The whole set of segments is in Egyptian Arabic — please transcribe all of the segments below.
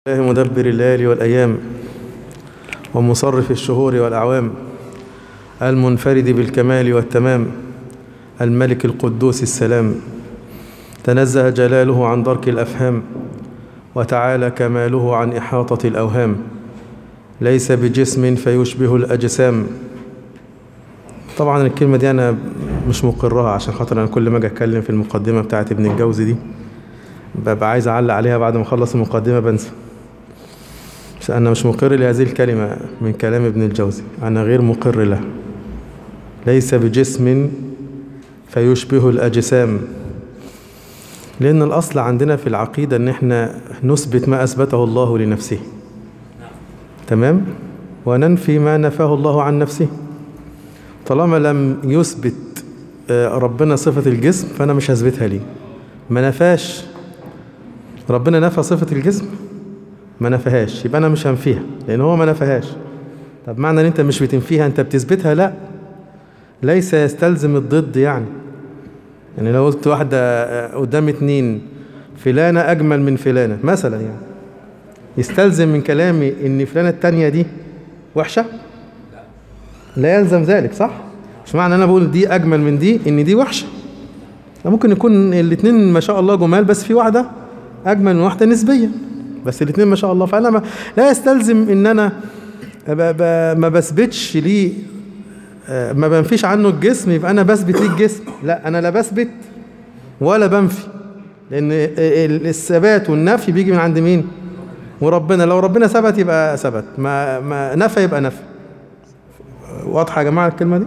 الله مدبر الليالي والأيام ومصرف الشهور والأعوام المنفرد بالكمال والتمام الملك القدوس السلام تنزه جلاله عن درك الأفهام وتعالى كماله عن إحاطة الأوهام ليس بجسم فيشبه الأجسام طبعا الكلمة دي أنا مش مقرها عشان خاطر أنا كل ما أجي أتكلم في المقدمة بتاعت ابن الجوزي دي ببقى عايز أعلق عليها بعد ما أخلص المقدمة بنسى بس أنا مش مقر لهذه الكلمة من كلام ابن الجوزي أنا غير مقر لها ليس بجسم فيشبه الأجسام لأن الأصل عندنا في العقيدة أن احنا نثبت ما أثبته الله لنفسه تمام وننفي ما نفاه الله عن نفسه طالما لم يثبت ربنا صفة الجسم فأنا مش هثبتها ليه ما نفاش ربنا نفى صفة الجسم ما نفهاش يبقى أنا مش هنفيها لأن هو ما نفهاش طب معنى أن أنت مش بتنفيها أنت بتثبتها لا ليس يستلزم الضد يعني يعني لو قلت واحدة قدام اتنين فلانة أجمل من فلانة مثلا يعني يستلزم من كلامي إن فلانة التانية دي وحشة لا يلزم ذلك صح مش معنى أنا بقول دي أجمل من دي إن دي وحشة ممكن يكون الاتنين ما شاء الله جمال بس في واحدة أجمل من واحدة نسبيا بس الاتنين ما شاء الله فأنا ما لا يستلزم إن أنا ما بثبتش ليه ما بنفيش عنه الجسم يبقى أنا بثبت ليه الجسم لا أنا لا بثبت ولا بنفي لأن الثبات والنفي بيجي من عند مين وربنا لو ربنا ثبت يبقى ثبت ما, ما نفى يبقى نفى واضحة يا جماعة الكلمة دي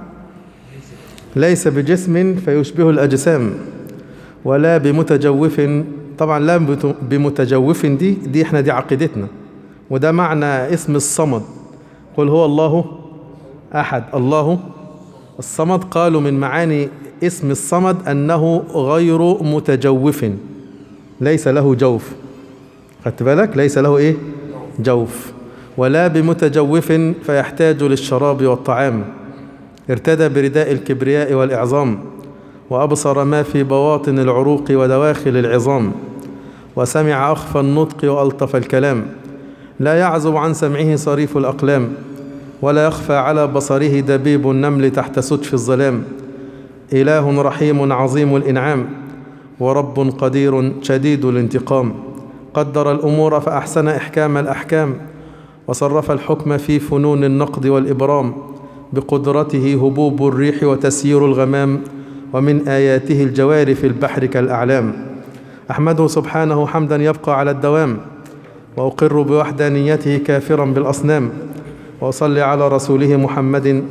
ليس بجسم فيشبه الأجسام ولا بمتجوف طبعا لا بمتجوف دي دي احنا دي عقيدتنا وده معنى اسم الصمد قل هو الله أحد الله الصمد قالوا من معاني اسم الصمد أنه غير متجوف ليس له جوف خدت بالك ليس له إيه جوف ولا بمتجوف فيحتاج للشراب والطعام ارتدى برداء الكبرياء والإعظام وأبصر ما في بواطن العروق ودواخل العظام وسمع أخفى النطق وألطف الكلام لا يعزب عن سمعه صريف الأقلام ولا يخفى على بصره دبيب النمل تحت سدف الظلام إله رحيم عظيم الإنعام ورب قدير شديد الانتقام قدر الأمور فأحسن إحكام الأحكام وصرف الحكم في فنون النقد والإبرام بقدرته هبوب الريح وتسيير الغمام ومن آياته الجوار في البحر كالأعلام أحمده سبحانه حمدا يبقى على الدوام وأقر بوحدانيته كافرا بالأصنام وأصلي على رسوله محمد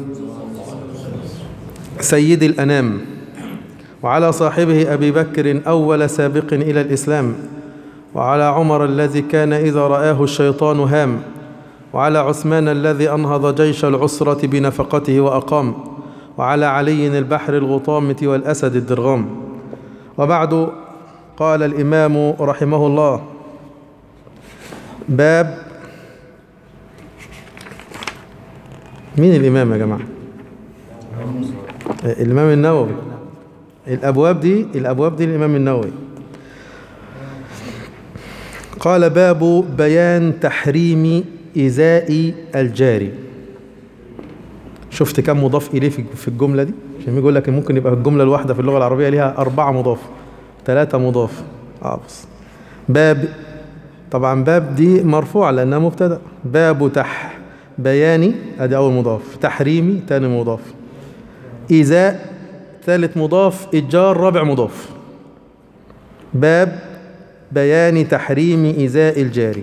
سيد الأنام وعلى صاحبه أبي بكر أول سابق إلى الإسلام وعلى عمر الذي كان إذا رآه الشيطان هام وعلى عثمان الذي أنهض جيش العسرة بنفقته وأقام وعلى علي البحر الغطامة والأسد الدرغام وبعد قال الإمام رحمه الله باب مين الإمام يا جماعة الإمام النووي الأبواب دي الأبواب دي الإمام النووي قال باب بيان تحريم إزاء الجاري شفت كم مضاف إليه في الجملة دي عشان يقول لك ممكن يبقى الجملة الواحدة في اللغة العربية ليها أربعة مضاف ثلاثة مضاف آه بس باب طبعا باب دي مرفوعة لأنها مبتدأ باب تح بياني ادي اول مضاف تحريمي تاني مضاف ايذاء ثالث مضاف الجار رابع مضاف باب بيان تحريم ايذاء الجاري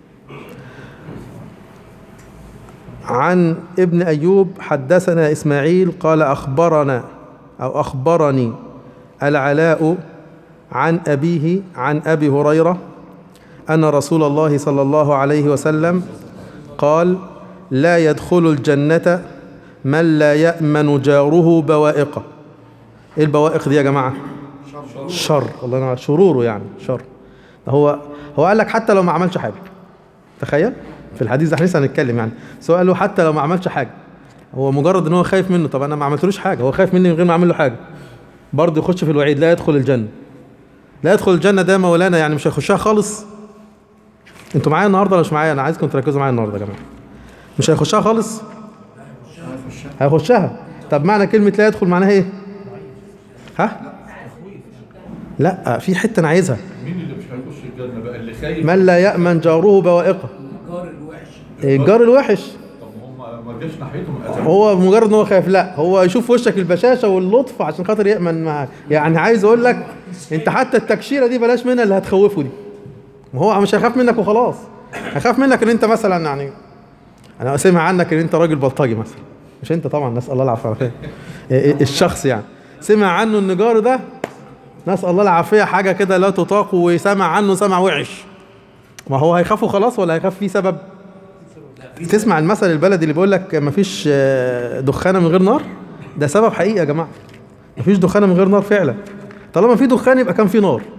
عن ابن ايوب حدثنا اسماعيل قال اخبرنا او اخبرني العلاء عن ابيه عن ابي هريره ان رسول الله صلى الله عليه وسلم قال لا يدخل الجنة من لا يأمن جاره بوائقه ايه البوائق دي يا جماعة شر الله ينور شروره يعني شر هو هو قال لك حتى لو ما عملش حاجة تخيل في الحديث ده احنا لسه هنتكلم يعني سواء قال له حتى لو ما عملش حاجة هو مجرد ان هو خايف منه طب انا ما عملتلوش حاجة هو خايف مني من غير ما اعمل له حاجة برضه يخش في الوعيد لا يدخل الجنة لا يدخل الجنة ده مولانا يعني مش هيخشها خالص انتوا معايا النهارده ولا مش معايا انا عايزكم تركزوا معايا النهارده يا جماعه مش هيخشها خالص هيخشها طب معنى كلمه لا يدخل معناها ايه ها لا في حته انا عايزها مين اللي مش هيخش الجنه بقى اللي خايف من لا يامن جاره بوائقه الجار الوحش طب ما هم ما جاش ناحيتهم أذى. هو مجرد ان هو خايف لا هو يشوف وشك البشاشه واللطف عشان خاطر يامن معاك يعني عايز اقول لك انت حتى التكشيره دي بلاش منها اللي هتخوفه دي ما هو مش هيخاف منك وخلاص هيخاف منك ان انت مثلا يعني انا سمع عنك ان انت راجل بلطجي مثلا مش انت طبعا نسال الله العافيه الشخص يعني سمع عنه ان جاره ده نسال الله العافيه حاجه كده لا تطاق وسمع عنه سمع وحش ما هو هيخافه خلاص ولا هيخاف فيه سبب تسمع المثل البلدي اللي بيقول لك مفيش آه، دخانه من غير نار ده سبب حقيقي يا جماعه مفيش دخانه من غير نار فعلا طالما في دخان يبقى كان في نار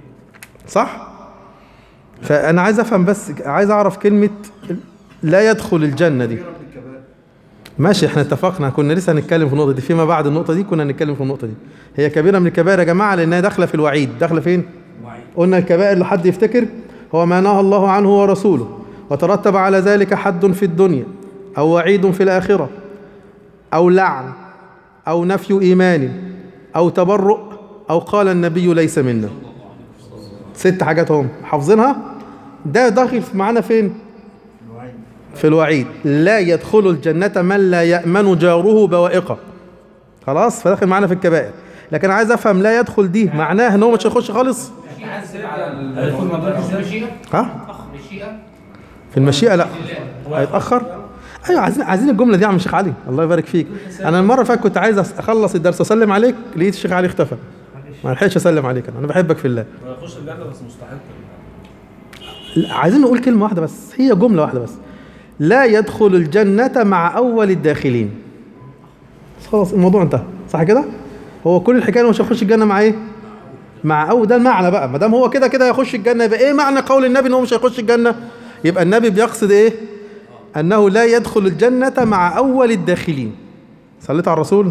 صح فانا عايز افهم بس عايز اعرف كلمه لا يدخل الجنه دي ماشي احنا اتفقنا كنا لسه هنتكلم في النقطه دي فيما بعد النقطه دي كنا هنتكلم في النقطه دي هي كبيره من الكبائر يا جماعه لانها داخله في الوعيد داخله فين قلنا الكبائر اللي حد يفتكر هو ما نهى الله عنه ورسوله وترتب على ذلك حد في الدنيا او وعيد في الاخره او لعن او نفي ايمان او تبرؤ او قال النبي ليس منا ست حاجات هم حافظينها ده داخل في- معانا فين في الوعيد لا يدخل الجنة من لا يأمن جاره بوائقه خلاص فداخل معانا في الكبائر لكن عايز افهم لا يدخل دي معناه ان هو مش هيخش خالص هيدخل مدرسة المشيئة ها المشيئة في المشيئة لا هيتأخر ايوه عايزين عايزين الجملة دي يا عم الشيخ علي الله يبارك فيك انا المرة اللي فاتت كنت عايز أس- اخلص الدرس اسلم عليك لقيت الشيخ علي اختفى ما لحقتش اسلم عليك انا انا بحبك في الله هيخش الجنة بس مستحق لا، عايزين نقول كلمة واحدة بس هي جملة واحدة بس لا يدخل الجنة مع أول الداخلين خلاص الموضوع انتهى صح كده؟ هو كل الحكاية إنه مش هيخش الجنة مع إيه؟ مع أول ده المعنى بقى ما دام هو كده كده هيخش الجنة يبقى إيه معنى قول النبي إن هو مش هيخش الجنة؟ يبقى النبي بيقصد إيه؟ أنه لا يدخل الجنة مع أول الداخلين صليت على الرسول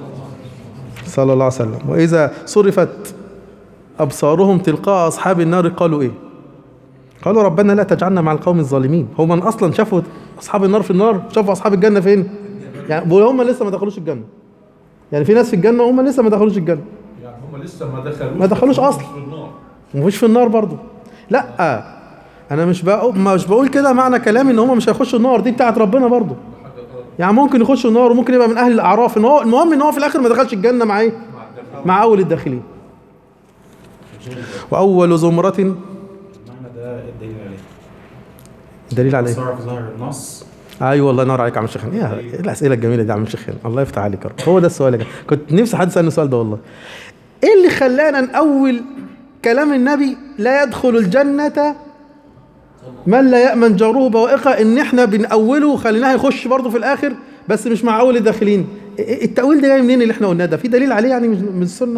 صلى الله عليه وسلم وإذا صرفت أبصارهم تلقاء أصحاب النار قالوا إيه؟ قالوا ربنا لا تجعلنا مع القوم الظالمين هم من اصلا شافوا اصحاب النار في النار شافوا اصحاب الجنه فين يعني هم لسه ما دخلوش الجنه يعني في ناس في الجنه وهم لسه ما دخلوش الجنه يعني هم لسه ما دخلوش ما دخلوش بس هم أصل. في النار ومش في النار برضو لا انا مش بقول مش بقول كده معنى كلامي ان هم مش هيخشوا النار دي بتاعت ربنا برضو يعني ممكن يخشوا النار وممكن يبقى من اهل الاعراف ان هو المهم ان هو في الاخر ما دخلش الجنه مع ايه مع اول الداخلين واول زمره المعنى ده الدليل عليه دليل على ايه صرف ظاهر النص ايوه الله ينور عليك يا عم الشيخ هاني. يا إيه الاسئله الجميله دي يا عم الشيخ هاني. الله يفتح عليك يا رب هو ده السؤال يا جماعه كنت نفسي حد يسالني السؤال ده والله ايه اللي خلانا نأول كلام النبي لا يدخل الجنة من لا يأمن جاره بوائقه ان احنا بنأوله وخليناه يخش برضه في الاخر بس مش مع اول الداخلين إيه- التأويل ده جاي منين اللي احنا قلناه ده في دليل عليه يعني من من السنة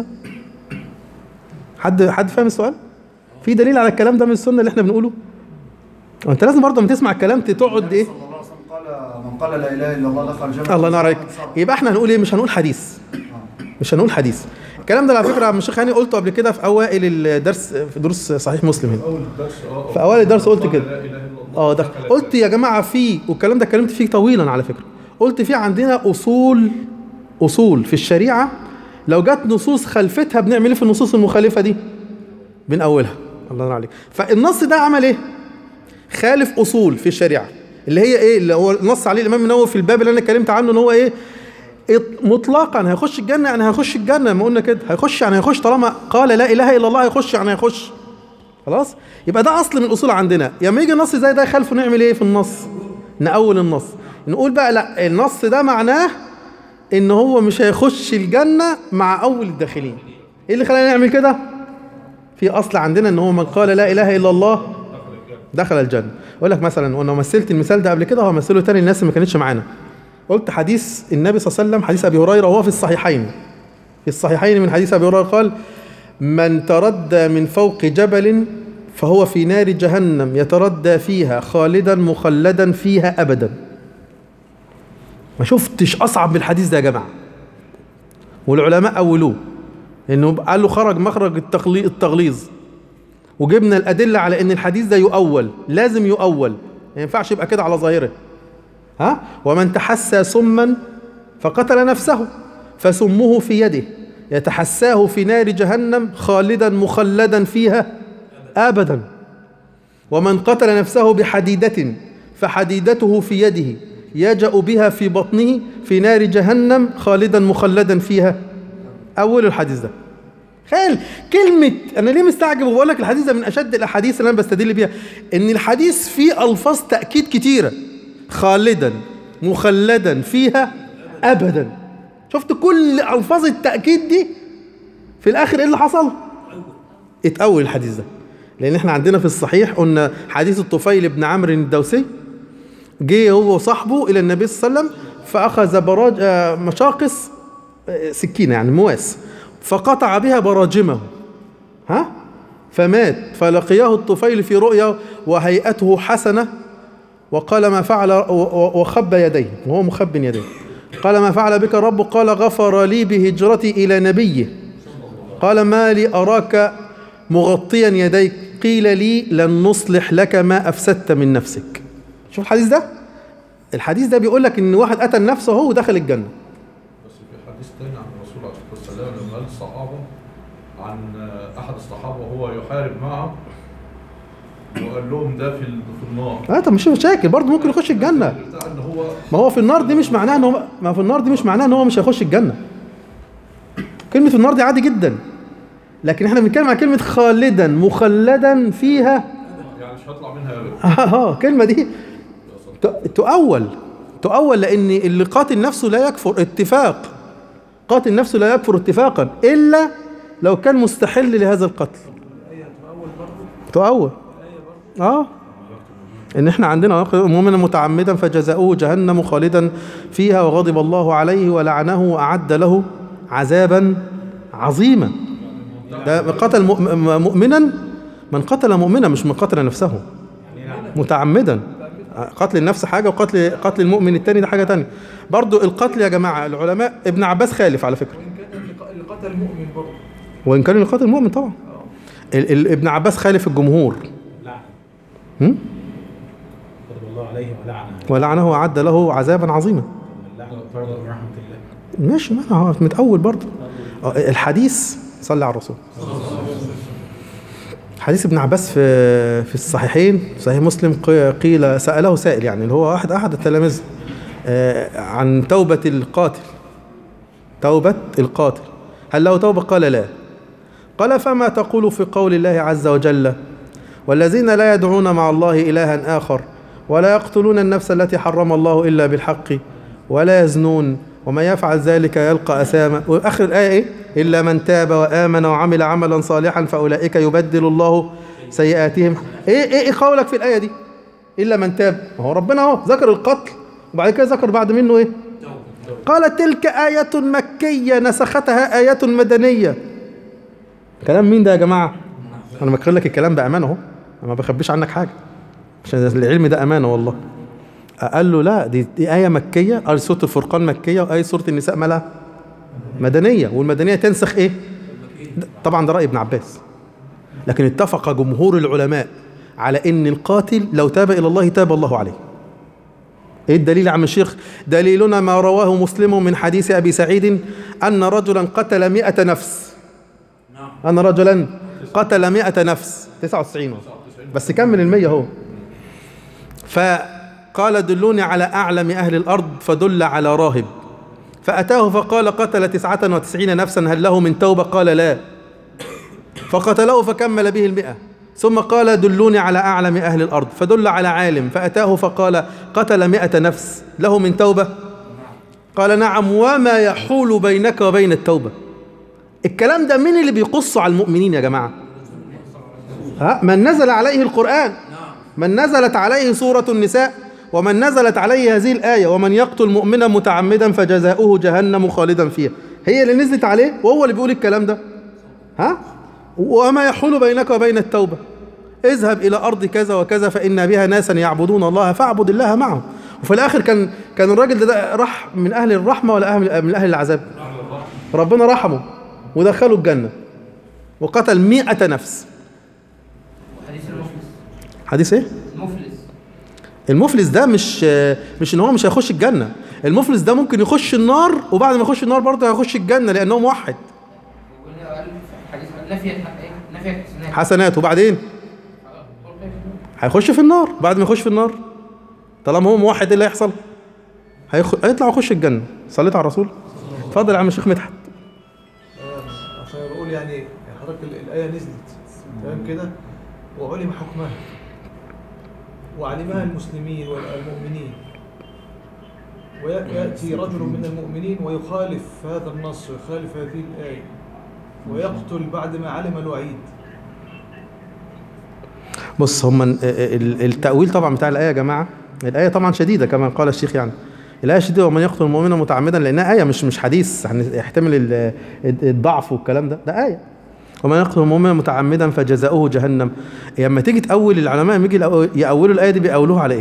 حد حد فاهم السؤال في دليل على الكلام ده من السنة اللي احنا بنقوله وانت لازم برضه لما تسمع الكلام تقعد ايه صلى الله عليه وسلم قال من قال لا اله الا الله دخل الجنه الله ينور عليك يبقى احنا هنقول ايه مش هنقول حديث مش هنقول حديث الكلام ده على فكره يا عم الشيخ هاني قلته قبل كده في اوائل الدرس في دروس صحيح مسلم هنا اول الدرس اه في أوائل الدرس قلت قال كده. لا اله الا الله اه ده دخل قلت يا جماعه في والكلام ده اتكلمت فيه طويلا على فكره قلت في عندنا اصول اصول في الشريعه لو جت نصوص خلفتها بنعمل ايه في النصوص المخالفه دي بنأولها الله ينور عليك فالنص ده عمل ايه خالف اصول في الشريعه اللي هي ايه اللي هو نص عليه الامام النووي في الباب اللي انا اتكلمت عنه ان هو ايه إط- مطلقا هيخش الجنه يعني هيخش الجنه ما قلنا كده هيخش يعني هيخش طالما قال لا اله الا الله هيخش يعني هيخش خلاص يبقى ده اصل من الاصول عندنا لما يجي نص زي ده خلفه نعمل ايه في النص نأول النص نقول بقى لا النص ده معناه ان هو مش هيخش الجنه مع اول الداخلين ايه اللي خلانا نعمل كده في اصل عندنا ان هو من قال لا اله الا الله دخل الجنه اقول لك مثلا وانا مثلت المثال ده قبل كده وهمثله تاني الناس اللي ما كانتش معانا قلت حديث النبي صلى الله عليه وسلم حديث ابي هريره وهو في الصحيحين في الصحيحين من حديث ابي هريره قال من تردى من فوق جبل فهو في نار جهنم يتردى فيها خالدا مخلدا فيها ابدا ما شفتش اصعب من الحديث ده يا جماعه والعلماء اولوه انه قال له خرج مخرج التغلي- التغليظ وجبنا الأدلة على إن الحديث ده يؤول لازم يؤول ما ينفعش يبقى كده على ظاهره ها ومن تحسى سما فقتل نفسه فسمه في يده يتحساه في نار جهنم خالدا مخلدا فيها ابدا ومن قتل نفسه بحديده فحديدته في يده يجأ بها في بطنه في نار جهنم خالدا مخلدا فيها اول الحديث ده خيل كلمة أنا ليه مستعجب وبقول لك الحديث ده من أشد الأحاديث اللي أنا بستدل بيها إن الحديث فيه ألفاظ تأكيد كتيرة خالدا مخلدا فيها أبدا شفت كل ألفاظ التأكيد دي في الآخر إيه اللي حصل؟ اتأول الحديث ده لأن إحنا عندنا في الصحيح قلنا حديث الطفيل بن عمرو الدوسي جه هو وصاحبه إلى النبي صلى الله عليه وسلم فأخذ براج آه، مشاقص آه، سكينة يعني مواس فقطع بها براجمه ها فمات فلقياه الطفيل في رؤيا وهيئته حسنة وقال ما فعل و- و- وخب يديه وهو مخب يديه قال ما فعل بك ربك قال غفر لي بهجرتي إلى نبيه قال ما لي أراك مغطيا يديك قيل لي لن نصلح لك ما أفسدت من نفسك شوف الحديث ده الحديث ده بيقول لك ان واحد قتل نفسه هو ودخل الجنه بس في حديث تاني عن الرسول عليه الصلاه والسلام لما قال الصحابه عن احد الصحابه وهو يحارب معه وقال لهم ده في ال- في النار اه طب مش مشاكل برضه ممكن يخش الجنه بتاع ان هو ما هو في النار دي مش معناها ان هو ما في النار دي مش معناها ان هو مش هيخش الجنه كلمه في النار دي عادي جدا لكن احنا بنتكلم عن كلمه خالدا مخلدا فيها يعني مش هطلع منها ابدا اه اه الكلمه دي ت- تؤول تؤول لان اللي قاتل نفسه لا يكفر اتفاق قاتل نفسه لا يكفر اتفاقا الا لو كان مستحل لهذا القتل تؤول اه ان احنا عندنا مؤمنا متعمدا فجزاؤه جهنم خالدا فيها وغضب الله عليه ولعنه واعد له عذابا عظيما ده قتل مؤ- مؤمنا من قتل مؤمنا مش من قتل نفسه متعمدا قتل النفس حاجه وقتل قتل المؤمن التاني ده حاجه تانية برضو القتل يا جماعه العلماء ابن عباس خالف على فكره وان كان اللي قتل مؤمن برضه وان كان القتل مؤمن طبعا ال- ال- ابن عباس خالف الجمهور لعنه هم؟ غضب الله عليه ولعنه ولعنه وأعد له عذابا عظيما اللعنه طرد من رحمه الله ماشي ما هو متأول برضه آه، الحديث صلى على الرسول حديث ابن عباس في في الصحيحين صحيح مسلم قي- قيل سأله سائل يعني اللي هو واحد أحد التلاميذ آه، عن توبة القاتل توبة القاتل هل له توبة قال لا قال فما تقول في قول الله عز وجل والذين لا يدعون مع الله إلها آخر ولا يقتلون النفس التي حرم الله إلا بالحق ولا يزنون ومن يفعل ذلك يلقى أثاما وآخر الآية إيه؟ إلا من تاب وآمن وعمل عملا صالحا فأولئك يبدل الله سيئاتهم إيه إيه, إيه قولك في الآية دي إلا من تاب ما هو ربنا أهو ذكر القتل وبعد كده ذكر بعد منه إيه قال تلك آية مكية نسختها آية مدنية كلام مين ده يا جماعة أنا بكرر لك الكلام بأمانة أهو أنا ما بخبيش عنك حاجة عشان العلم ده أمانة والله قال له لا دي, دي آية مكية قال سورة الفرقان مكية وآية سورة النساء مالها مدنية والمدنية تنسخ إيه ده- طبعا ده رأي ابن عباس لكن اتفق جمهور العلماء على إن القاتل لو تاب إلى الله تاب الله عليه ايه الدليل يا عم الشيخ دليلنا ما رواه مسلم من حديث ابي سعيد ان رجلا قتل مئة نفس ان رجلا قتل مئة نفس 99 بس كمل المية هو فقال دلوني على أعلم أهل الأرض فدل على راهب فأتاه فقال قتل تسعة وتسعين نفسا هل له من توبة قال لا فقتله فكمل به المئة ثم قال دلوني على أعلم أهل الأرض فدل على عالم فأتاه فقال قتل مئة نفس له من توبة قال نعم وما يحول بينك وبين التوبة الكلام ده مين اللي بيقص على المؤمنين يا جماعة ها من نزل عليه القرآن من نزلت عليه سورة النساء ومن نزلت عليه هذه الآية ومن يقتل مؤمنا متعمدا فجزاؤه جهنم خالدا فيها هي اللي نزلت عليه وهو اللي بيقول الكلام ده ها وما يحول بينك وبين التوبة اذهب إلى أرض كذا وكذا فإن بها ناسا يعبدون الله فاعبد الله معهم وفي الآخر كان كان الراجل ده, ده راح من أهل الرحمة ولا أهل من أهل العذاب ربنا رحمه ودخله الجنة وقتل مئة نفس حديث ايه مفلس المفلس ده مش مش ان هو مش هيخش الجنه المفلس ده ممكن يخش النار وبعد ما يخش النار برضه هيخش الجنه لانه موحد وقلنا قال في الحديث نفي الحق ايه نفي الحسنات حسنات وبعدين آه، قل كيف يكون؟ هيخش في النار بعد ما يخش في النار طالما هو موحد ايه اللي هيحصل هيخ... هيطلع ويخش الجنه صليت على الرسول اتفضل يا عم الشيخ مدحت آه، عشان بقول يعني حضرتك ال- الآية نزلت تمام كده وعلم حكمها وعلمها المسلمين والمؤمنين ويأتي رجل من المؤمنين ويخالف هذا النص ويخالف هذه الآية ويقتل بعد ما علم الوعيد بص هم ال- ال- التأويل طبعا بتاع الآية يا جماعة الآية طبعا شديدة كما قال الشيخ يعني الآية شديدة ومن يقتل مؤمنا متعمدا لأنها آية مش مش حديث يعني يحتمل ال- الضعف والكلام ده ده آية ومن يقتل مؤمنا متعمدا فجزاؤه جهنم لما تيجي تأول العلماء لما يجي يأو- يأولوا الآية دي بيأولوها على إيه؟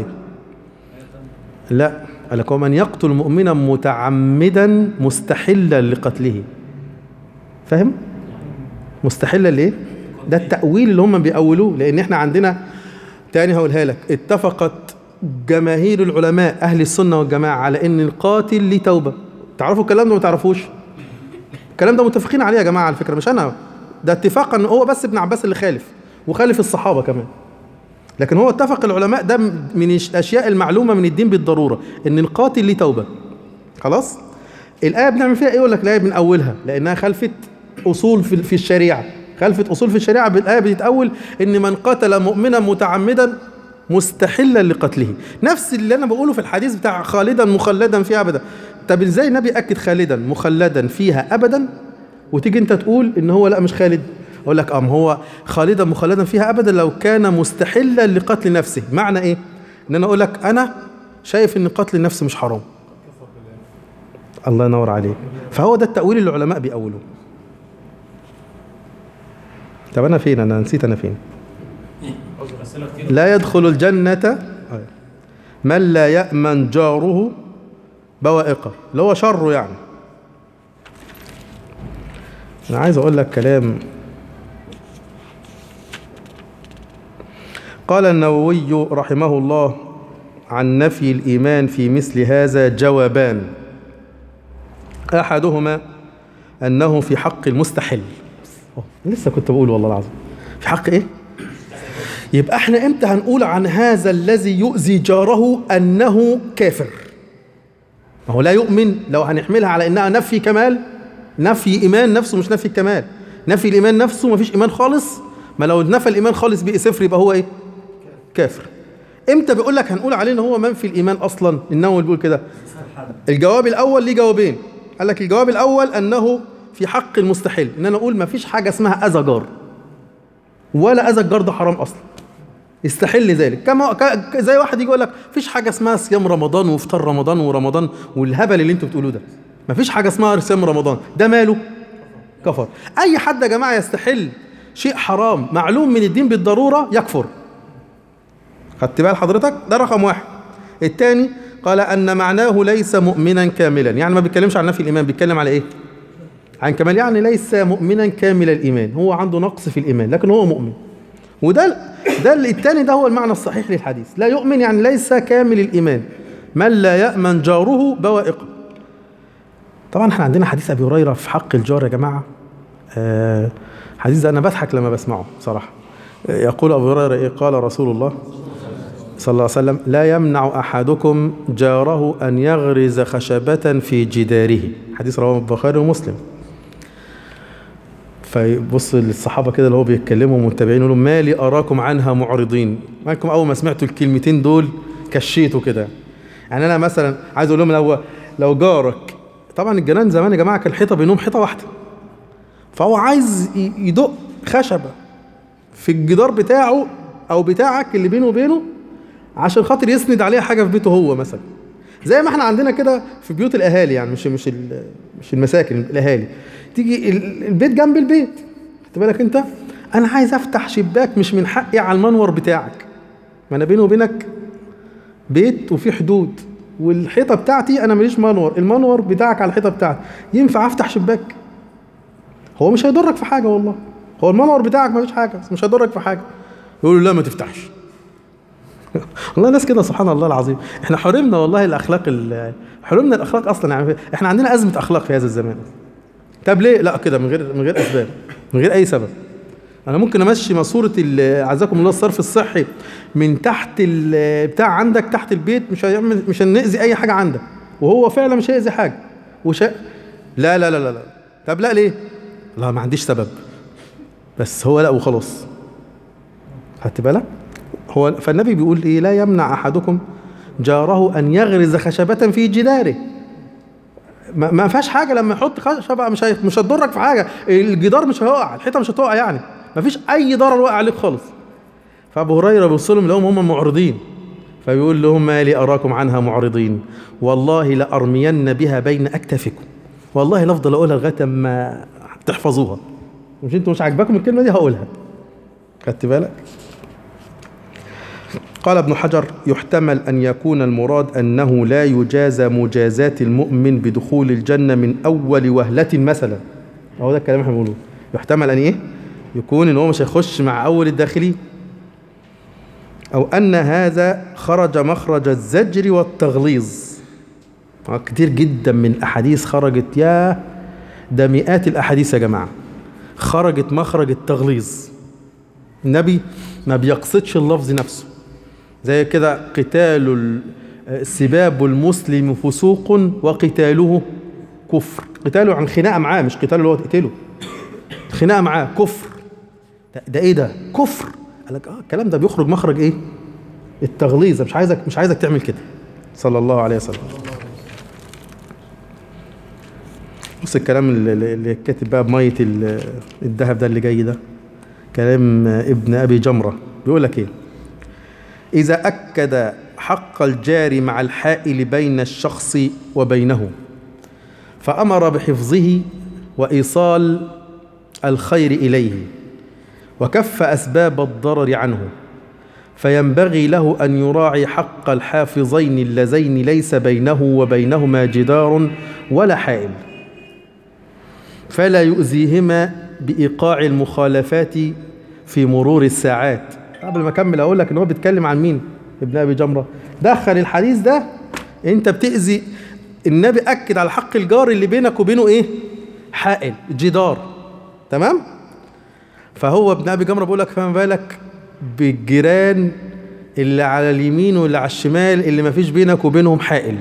لا قال لك ومن يقتل مؤمنا متعمدا مستحلا لقتله فاهم؟ مستحلا ليه؟ ده التأويل اللي هم بيأولوه لأن احنا عندنا تاني هقولها لك اتفقت جماهير العلماء أهل السنة والجماعة على إن القاتل ليه توبة تعرفوا الكلام ده ما تعرفوش؟ الكلام ده متفقين عليه يا جماعة على فكرة مش أنا ده اتفاقا هو بس ابن عباس اللي خالف وخالف الصحابة كمان لكن هو اتفق العلماء ده من الأشياء المعلومة من الدين بالضرورة إن القاتل ليه توبة خلاص؟ الآية بنعمل فيها إيه؟ يقول لك الآية بنأولها لأنها خلفت أصول في في الشريعة خلفت أصول في الشريعة بالآية بتتأول إن من قتل مؤمنا متعمدا مستحلا لقتله نفس اللي أنا بقوله في الحديث بتاع خالدا مخلدا فيها أبدا طب إزاي النبي أكد خالدا مخلدا فيها أبدا وتيجي أنت تقول إن هو لا مش خالد أقول لك أم هو خالدا مخلدا فيها أبدا لو كان مستحلا لقتل نفسه معنى إيه؟ إن أنا أقول لك أنا شايف إن قتل النفس مش حرام الله ينور عليك فهو ده التأويل اللي العلماء بيأولوه طب أنا فين أنا نسيت أنا فين أسئلة كتير لا يدخل الجنة من لا يأمن جاره بوائقه اللي هو شره يعني أنا عايز أقول لك كلام قال النووي رحمه الله عن نفي الإيمان في مثل هذا جوابان أحدهما أنه في حق المستحل أوه، لسه كنت بقول والله العظيم في حق إيه؟ يبقى احنا امتى هنقول عن هذا الذي يؤذي جاره أنه كافر ما هو لا يؤمن لو هنحملها على انها نفي كمال نفي ايمان نفسه مش نفي الكمال نفي الايمان نفسه ما فيش ايمان خالص ما لو نفى الايمان خالص بقي صفر يبقى هو ايه كافر امتى بيقول لك هنقول عليه ان هو منفي الايمان اصلا النووي بيقول كده الجواب الاول ليه جوابين قال لك الجواب الاول انه في حق المستحيل ان انا اقول ما فيش حاجه اسمها اذى جار ولا اذى الجار ده حرام اصلا يستحل ذلك كما ك- زي واحد يجي يقول لك مفيش حاجه اسمها صيام رمضان وافطار رمضان ورمضان والهبل اللي انتوا بتقولوه ده مفيش حاجه اسمها صيام رمضان ده ماله كفر اي حد يا جماعه يستحل شيء حرام معلوم من الدين بالضروره يكفر خدت بال حضرتك ده رقم واحد الثاني قال ان معناه ليس مؤمنا كاملا يعني ما بيتكلمش عن نفي الايمان بيتكلم على ايه عن كمال يعني ليس مؤمنا كامل الايمان هو عنده نقص في الايمان لكن هو مؤمن وده ده الثاني ده هو المعنى الصحيح للحديث لا يؤمن يعني ليس كامل الايمان من لا يامن جاره بوائقه طبعا احنا عندنا حديث ابي هريره في حق الجار يا جماعه آه حديث ده انا بضحك لما بسمعه بصراحه آه، يقول ابو هريره ايه قال رسول الله صلى الله عليه وسلم لا يمنع احدكم جاره ان يغرز خشبه في جداره حديث رواه البخاري ومسلم فيبص للصحابه كده اللي هو بيتكلموا متابعين يقولوا ما لي اراكم عنها معرضين مالكم اول ما سمعتوا الكلمتين دول كشيتوا كده يعني انا مثلا عايز اقول لهم لو لو جارك طبعا الجيران زمان يا جماعه كان الحيطه بينهم حيطه واحده فهو عايز ي- يدق خشبه في الجدار بتاعه او بتاعك اللي بينه وبينه عشان خاطر يسند عليها حاجه في بيته هو مثلا زي ما احنا عندنا كده في بيوت الاهالي يعني مش مش ال- مش المساكن الاهالي تيجي ال- البيت جنب البيت خدت بالك انت انا عايز افتح شباك مش من حقي على المنور بتاعك ما انا بيني وبينك بيت وفي حدود والحيطه بتاعتي انا ماليش منور المنور بتاعك على الحيطه بتاعتي ينفع افتح شباك هو مش هيضرك في حاجه والله هو المنور بتاعك مفيش حاجه بس مش هيضرك في حاجه يقول له لا ما تفتحش والله ناس كده سبحان الله العظيم احنا حرمنا والله الاخلاق ال- حرمنا الاخلاق اصلا يعني احنا عندنا ازمه اخلاق في هذا الزمان طب ليه لا كده من غير من غير اسباب من غير اي سبب انا ممكن امشي ماسوره ال- اعزكم الله الصرف الصحي من تحت ال- بتاع عندك تحت البيت مش هيعمل مش هنأذي اي حاجه عندك وهو فعلا مش هيأذي حاجه وش لا لا لا لا لا طب لا ليه لا ما عنديش سبب بس هو لا وخلاص خدت بالك هو فالنبي بيقول ايه لا يمنع احدكم جاره ان يغرز خشبه في جداره ما, ما فيهاش حاجه لما يحط خشبه مش هي- مش هتضرك في حاجه الجدار مش هيقع الحيطه مش هتقع يعني ما فيش اي ضرر واقع عليك خالص فابو هريره بيبص لهم لهم هم معرضين فبيقول لهم ما لي اراكم عنها معرضين والله لارمين بها بين اكتافكم والله لافضل اقولها لغايه ما تحفظوها مش انتوا مش عاجباكم الكلمه دي هقولها خدت بالك قال ابن حجر يحتمل أن يكون المراد أنه لا يجازى مجازاة المؤمن بدخول الجنة من أول وهلة مثلا هو ده الكلام احنا بنقوله يحتمل أن إيه؟ يكون إن هو مش هيخش مع أول الداخلين أو أن هذا خرج مخرج الزجر والتغليظ آه، كتير جدا من الأحاديث خرجت يا ده مئات الأحاديث يا جماعة خرجت مخرج التغليظ النبي ما بيقصدش اللفظ نفسه زي كده قتال ال- السباب المسلم فسوق وقتاله كفر قتاله عن خناقه معاه مش قتاله اللي هو تقتله خناقه معاه كفر ده, ده ايه ده كفر قال لك اه الكلام ده بيخرج مخرج ايه التغليظ مش عايزك مش عايزك تعمل كده صلى الله عليه وسلم بص الكلام اللي, اللي- اللي كاتب بقى بميه ال- الذهب ده اللي جاي ده كلام ابن ابي جمره بيقول لك ايه إذا أكد حق الجار مع الحائل بين الشخص وبينه فأمر بحفظه وإيصال الخير إليه وكف أسباب الضرر عنه فينبغي له أن يراعي حق الحافظين اللذين ليس بينه وبينهما جدار ولا حائل فلا يؤذيهما بإيقاع المخالفات في مرور الساعات قبل ما اكمل اقول لك ان هو بيتكلم عن مين ابن ابي جمره دخل الحديث ده انت بتاذي النبي اكد على حق الجار اللي بينك وبينه ايه حائل جدار تمام فهو ابن ابي جمره بيقول لك فما بالك بالجيران اللي على اليمين واللي على الشمال اللي ما فيش بينك وبينهم حائل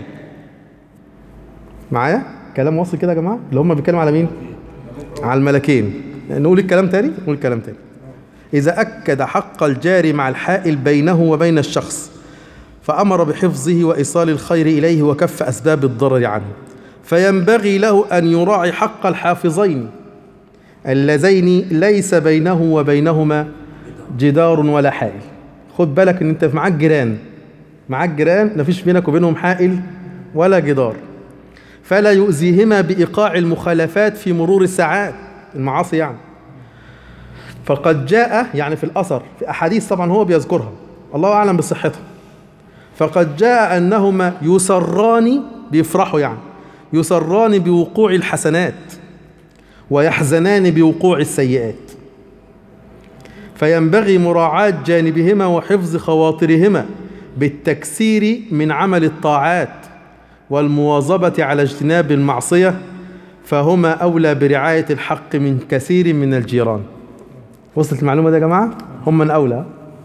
معايا كلام واصل كده يا جماعه اللي هم بيتكلموا على مين على الملكين نقول الكلام تاني نقول الكلام تاني إذا أكد حق الجار مع الحائل بينه وبين الشخص فأمر بحفظه وإيصال الخير إليه وكف أسباب الضرر عنه فينبغي له أن يراعي حق الحافظين اللذين ليس بينه وبينهما جدار ولا حائل خد بالك ان انت معاك جيران معاك جيران مفيش بينك وبينهم حائل ولا جدار فلا يؤذيهما بإيقاع المخالفات في مرور الساعات المعاصي يعني فقد جاء يعني في الأثر في أحاديث طبعا هو بيذكرها الله أعلم بصحتها فقد جاء أنهما يسران بيفرحوا يعني يسران بوقوع الحسنات ويحزنان بوقوع السيئات فينبغي مراعاة جانبهما وحفظ خواطرهما بالتكسير من عمل الطاعات والمواظبة على اجتناب المعصية فهما أولى برعاية الحق من كثير من الجيران وصلت المعلومة دي يا جماعة هم من أولى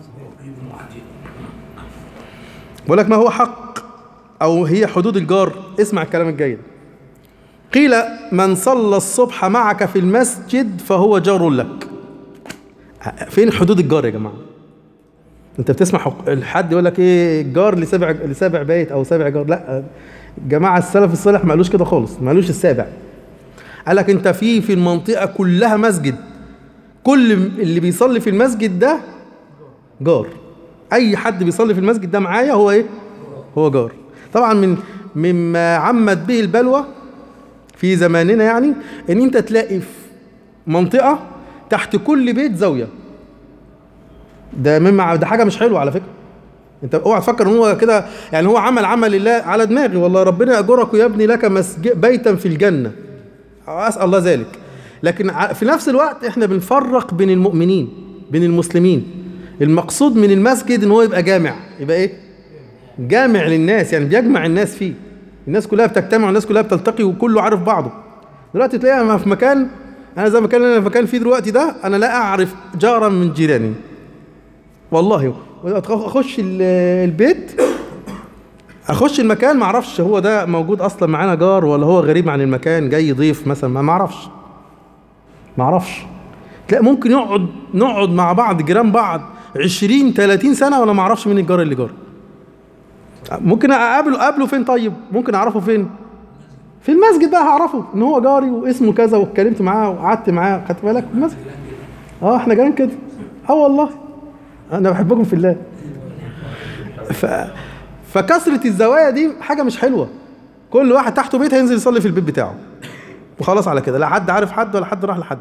بقول لك ما هو حق أو هي حدود الجار اسمع الكلام الجيد قيل من صلى الصبح معك في المسجد فهو جار لك فين حدود الجار يا جماعة انت بتسمع حق... الحد يقول لك ايه الجار لسابع لسابع بيت او سابع جار لا جماعة السلف الصالح ما قالوش كده خالص ما قالوش السابع قال لك انت في في المنطقة كلها مسجد كل اللي بيصلي في المسجد ده جار اي حد بيصلي في المسجد ده معايا هو ايه هو جار طبعا من مما عمت به البلوى في زماننا يعني ان انت تلاقي في منطقه تحت كل بيت زاويه ده مما ده حاجه مش حلوه على فكره انت اوعى تفكر ان هو كده يعني هو عمل عمل الله على دماغي والله ربنا ياجرك ويبني لك مسجد بيتا في الجنه اسال الله ذلك لكن ع- في نفس الوقت احنا بنفرق بين المؤمنين بين المسلمين المقصود من المسجد ان هو يبقى جامع يبقى ايه جامع للناس يعني بيجمع الناس فيه الناس كلها بتجتمع والناس كلها بتلتقي وكله عارف بعضه دلوقتي تلاقيها في مكان انا زي ما كان انا في مكان فيه دلوقتي ده انا لا اعرف جارا من جيراني والله اخش ال- البيت اخش المكان ما اعرفش هو ده موجود اصلا معانا جار ولا هو غريب عن المكان جاي ضيف مثلا ما ما اعرفش ما اعرفش تلاقي ممكن يقعد نقعد مع بعض جيران بعض 20 30 سنه ولا ما اعرفش مين الجار اللي جار ممكن اقابله اقابله فين طيب ممكن اعرفه فين في المسجد بقى هعرفه ان هو جاري واسمه كذا واتكلمت معاه وقعدت معاه خدت بالك في المسجد اه احنا جيران كده اه والله انا بحبكم في الله ف... فكثرة الزوايا دي حاجة مش حلوة كل واحد تحته بيت هينزل يصلي في البيت بتاعه وخلاص على كده لا حد عارف حد ولا حد راح لحد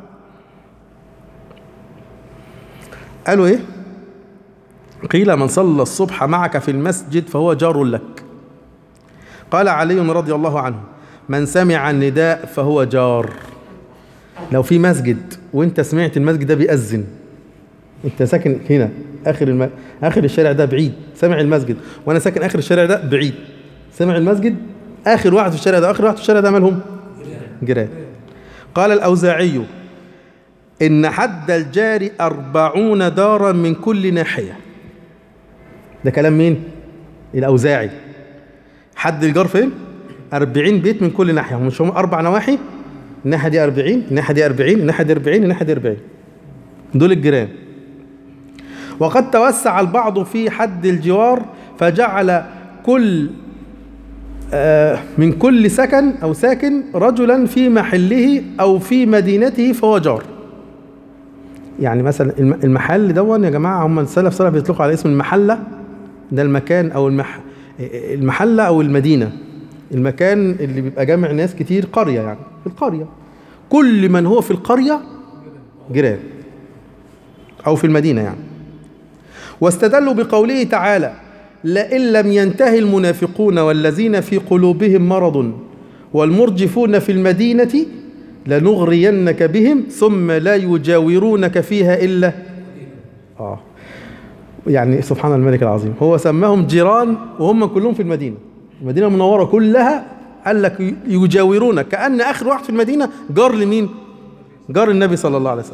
قالوا ايه قيل من صلى الصبح معك في المسجد فهو جار لك قال علي رضي الله عنه من سمع النداء فهو جار لو في مسجد وانت سمعت المسجد ده بيأذن انت ساكن هنا اخر الم... اخر الشارع ده بعيد سامع المسجد وانا ساكن اخر الشارع ده بعيد سامع المسجد اخر واحد في الشارع ده اخر واحد في الشارع ده مالهم جيران قال الاوزاعي ان حد الجار أربعون دارا من كل ناحيه ده كلام مين الاوزاعي حد الجار فين أربعين بيت من كل ناحيه هم مش هم اربع نواحي الناحيه دي 40 الناحيه دي 40 الناحيه دي 40 الناحيه دي 40 دول الجيران وقد توسع البعض في حد الجوار فجعل كل آه، من كل سكن أو ساكن رجلا في محله أو في مدينته فهو جار يعني مثلا الم- المحل دون يا جماعة هم السلف صلى بيطلقوا على اسم المحلة ده المكان أو المح المحلة أو المدينة المكان اللي بيبقى جامع ناس كتير قرية يعني في القرية كل من هو في القرية جيران أو في المدينة يعني واستدلوا بقوله تعالى لئن لم ينتهي المنافقون والذين في قلوبهم مرض والمرجفون في المدينة لنغرينك بهم ثم لا يجاورونك فيها إلا آه يعني سبحان الملك العظيم هو سماهم جيران وهم كلهم في المدينة المدينة المنورة كلها قال لك يجاورونك كأن آخر واحد في المدينة جار لمين؟ جار النبي صلى الله عليه وسلم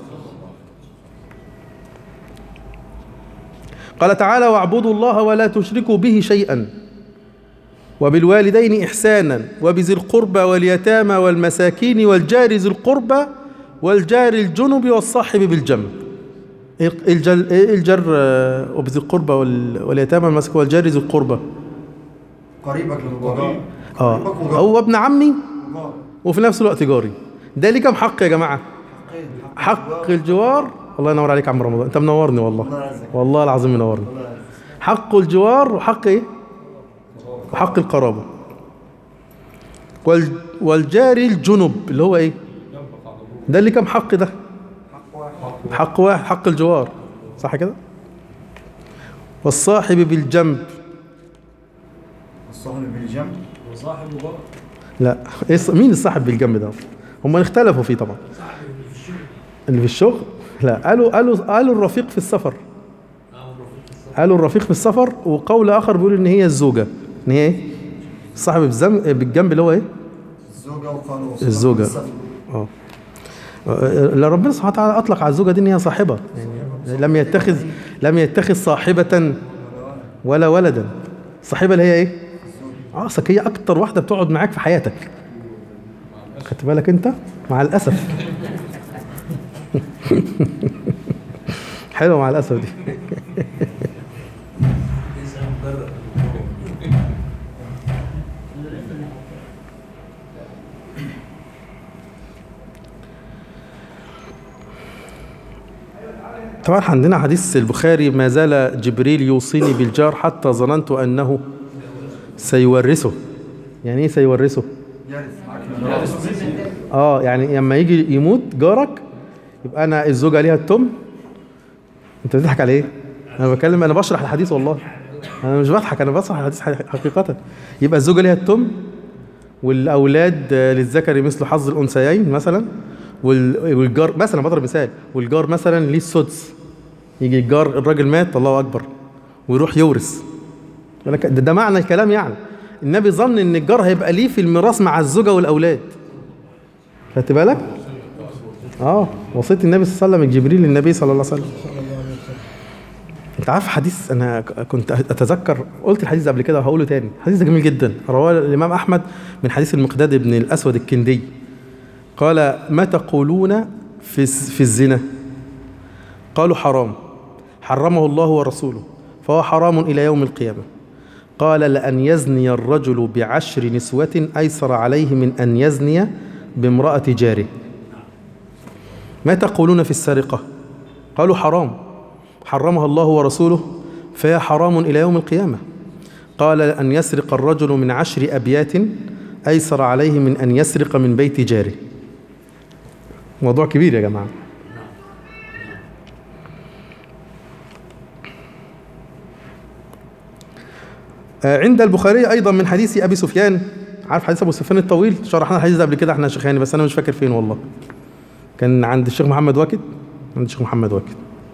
قال تعالى واعبدوا الله ولا تشركوا به شيئا وبالوالدين إحسانا وبذي القربى واليتامى والمساكين والجار ذي القربى والجار الجنب والصاحب بالجنب إيه الجل إيه الجر آه، وبذي القربى وال- واليتامى والمساكين والجار ذي القربى قريبك للجار اه قريبك وجار. هو ابن عمي وجار. وفي نفس الوقت جاري ده ليه كم حق يا جماعه حق الجوار الله ينور عليك يا عم رمضان انت منورني والله الله يعزك. والله العظيم منورني الله يعزك. حق الجوار وحق ايه وحق القرابه وال والجاري الجنب اللي هو ايه ده اللي كم حق ده حق واحد حق الجوار صح كده والصاحب بالجنب الصهر بالجنب وصاحب جار لا إيه الص- مين الصاحب بالجنب ده هم اختلفوا فيه طبعا اللي في الشغل لا قالوا قالوا قالوا الرفيق في السفر قالوا الرفيق في السفر وقول اخر بيقول ان هي الزوجه ان هي ايه الصاحب بالزم- بالجنب اللي هو ايه الزوجة وقالوا الزوجة. السفر. اه لا ربنا سبحانه وتعالى اطلق على الزوجه دي ان هي صاحبه يعني لم يتخذ لم يتخذ صاحبه ولا ولدا الصاحبه اللي هي ايه اه أصلك هي اكتر واحده بتقعد معاك في حياتك خدت بالك انت مع الاسف حلوه مع الاسف دي ليس مبرر طبعا عندنا حديث البخاري ما زال جبريل يوصيني بالجار حتى ظننت انه سيورثه يعني ايه سيورثه يرث اه يعني لما يجي يموت جارك يبقى انا الزوجه ليها التم انت بتضحك على ايه انا بتكلم انا بشرح الحديث والله انا مش بضحك انا بشرح الحديث حقيقه يبقى الزوجه ليها التم والاولاد آه، للذكر مثل حظ الانثيين مثلا وال- والجار مثلا بضرب مثال والجار مثلا ليه السدس يجي الجار الراجل مات الله اكبر ويروح يورث يقول لك ده, ده معنى الكلام يعني النبي ظن ان الجار هيبقى ليه في الميراث مع الزوجه والاولاد خدت بالك اه وصيه النبي صلى الله عليه وسلم جبريل للنبي صلى الله عليه وسلم انت عارف حديث انا ك- كنت اتذكر قلت الحديث ده قبل كده وهقوله تاني الحديث ده جميل جدا رواه الامام احمد من حديث المقداد بن الاسود الكندي قال ما تقولون في الس- في الزنا قالوا حرام حرمه الله ورسوله فهو حرام الى يوم القيامه قال لأن يزني الرجل بعشر نسوة أيسر عليه من أن يزني بامرأة جاره ما تقولون في السرقة قالوا حرام حرمها الله ورسوله فهي حرام إلى يوم القيامة قال أن يسرق الرجل من عشر أبيات أيسر عليه من أن يسرق من بيت جاره موضوع كبير يا جماعة آه، عند البخاري أيضا من حديث أبي سفيان عارف حديث أبو سفيان الطويل شرحنا الحديث ده قبل كده احنا يا شيخاني بس أنا مش فاكر فين والله كان عند الشيخ محمد واكد عند الشيخ محمد واكد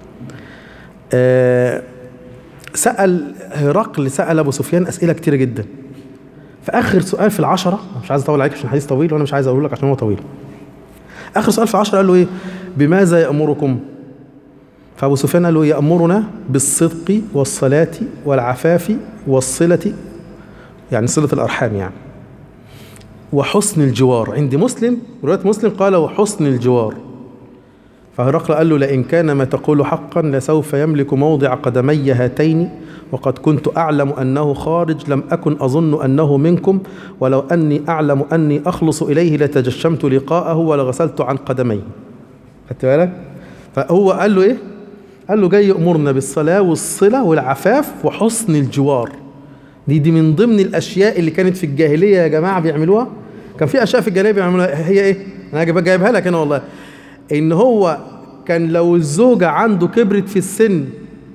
آه، سأل هرقل سأل أبو سفيان أسئلة كتيرة جدا فآخر سؤال في العشرة أنا مش عايز أطول عليك عشان الحديث طويل وأنا مش عايز أقول لك عشان هو طويل آخر سؤال في العشرة قال له إيه بماذا يأمركم فأبو سفيان قال له يأمرنا بالصدق والصلاة والعفاف والصلة يعني صلة الأرحام يعني وحسن الجوار عند مسلم رواية مسلم قال وحسن الجوار فهرقل قال له لئن كان ما تقول حقا لسوف يملك موضع قدمي هاتين وقد كنت أعلم أنه خارج لم أكن أظن أنه منكم ولو أني أعلم أني أخلص إليه لتجشمت لقاءه ولغسلت عن قدميه خدت بالك فهو قال له إيه قال له جاي يأمرنا بالصلاة والصلة والعفاف وحسن الجوار دي دي من ضمن الأشياء اللي كانت في الجاهلية يا جماعة بيعملوها كان في أشياء في الجاهلية بيعملوها هي إيه أنا جايب- جايبها لك هنا والله إن هو كان لو الزوجة عنده كبرت في السن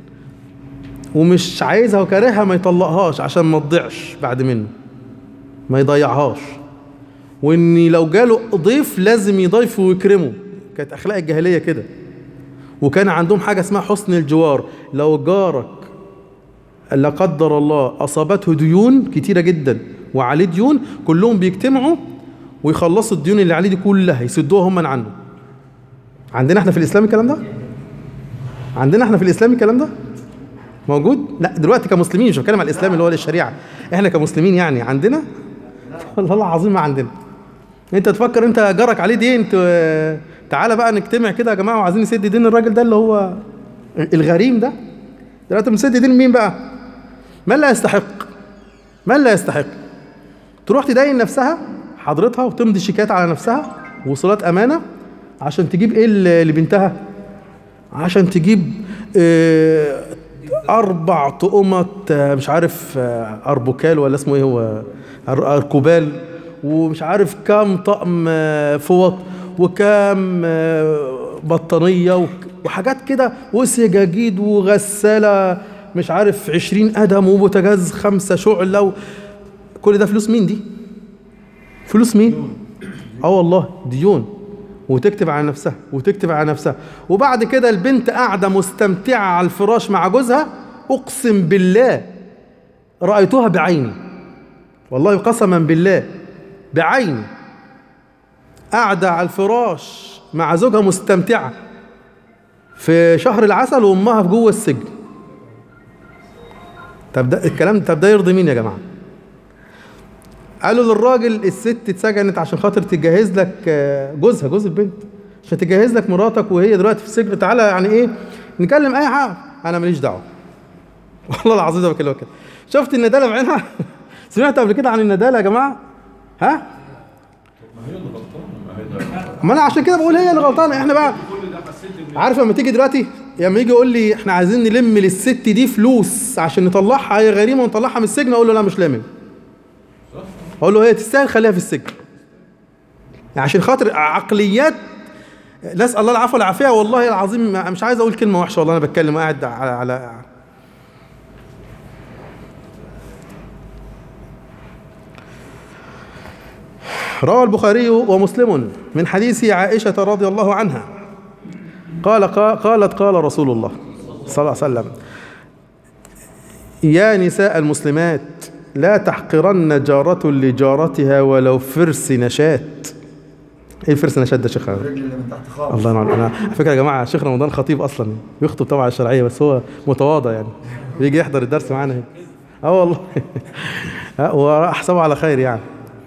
ومش عايزها وكارهها ما يطلقهاش عشان ما تضيعش بعد منه ما يضيعهاش وان لو جاله ضيف لازم يضيفه ويكرمه كانت اخلاق الجاهليه كده وكان عندهم حاجه اسمها حسن الجوار لو جارك لا قدر الله اصابته ديون كتيره جدا وعليه ديون كلهم بيجتمعوا ويخلصوا الديون اللي عليه دي كلها يسدوها هم عنه عندنا احنا في الاسلام الكلام ده عندنا احنا في الاسلام الكلام ده موجود لا دلوقتي كمسلمين مش بتكلم على الاسلام اللي هو الشريعه احنا كمسلمين يعني عندنا والله العظيم ما عندنا انت تفكر انت جارك عليه دين انت تعالى بقى نجتمع كده يا جماعه وعايزين نسد دين الراجل ده اللي هو الغريم ده دلوقتي بنسد دين مين بقى من لا يستحق من لا يستحق تروح تدين نفسها حضرتها وتمضي شيكات على نفسها وصولات امانه عشان تجيب ايه ل- لبنتها عشان تجيب آه، اربع طقمة آه، مش عارف آه، اربوكال ولا اسمه ايه هو أر- اركوبال ومش عارف كام طقم آه، فوط وكام آه، بطانية وك- وحاجات كده وسجاجيد وغسالة مش عارف عشرين قدم وبوتاجاز خمسة شعلة و... كل ده فلوس مين دي؟ فلوس مين؟ اه والله ديون وتكتب على نفسها وتكتب على نفسها وبعد كده البنت قاعدة مستمتعة على الفراش مع جوزها أقسم بالله رأيتها بعيني والله قسما بالله بعيني قاعدة على الفراش مع زوجها مستمتعة في شهر العسل وأمها في جوه السجن طب ده الكلام طب ده يرضي مين يا جماعه؟ قالوا للراجل الست اتسجنت عشان خاطر تجهز لك آه، جوزها جوز البنت عشان تجهز لك مراتك وهي دلوقتي في السجن تعالى يعني ايه نكلم اي حاجه انا ماليش دعوه والله العظيم ده بكلمك كده شفت الندالة بعينها سمعت قبل كده عن الندالة يا جماعه ها ما هي اللي غلطانه ما هي ده ما انا عشان كده بقول هي اللي غلطانه احنا بقى عارف لما تيجي دلوقتي لما يجي يقول لي احنا عايزين نلم للست دي فلوس عشان نطلعها هي غريمه ونطلعها من السجن اقول له لا مش لامم اقول له هي تستاهل خليها في السجن يعني عشان خاطر عقليات نسال الله العفو والعافيه والله العظيم ما- مش عايز اقول كلمه وحشه والله انا بتكلم قاعد على, على روى البخاري ومسلم من حديث عائشة رضي الله عنها قال قالت قال رسول الله صلى الله عليه وسلم يا نساء المسلمات لا تحقرن جارة لجارتها ولو فرس نشات ايه فرس نشات ده يا شيخ الرجل اللي من تحت خالص الله ينور انا على فكره يا جماعه شيخ رمضان خطيب اصلا بيخطب طبعا الشرعيه بس هو متواضع يعني بيجي يحضر الدرس معانا هنا اه والله ها، واحسبه على خير يعني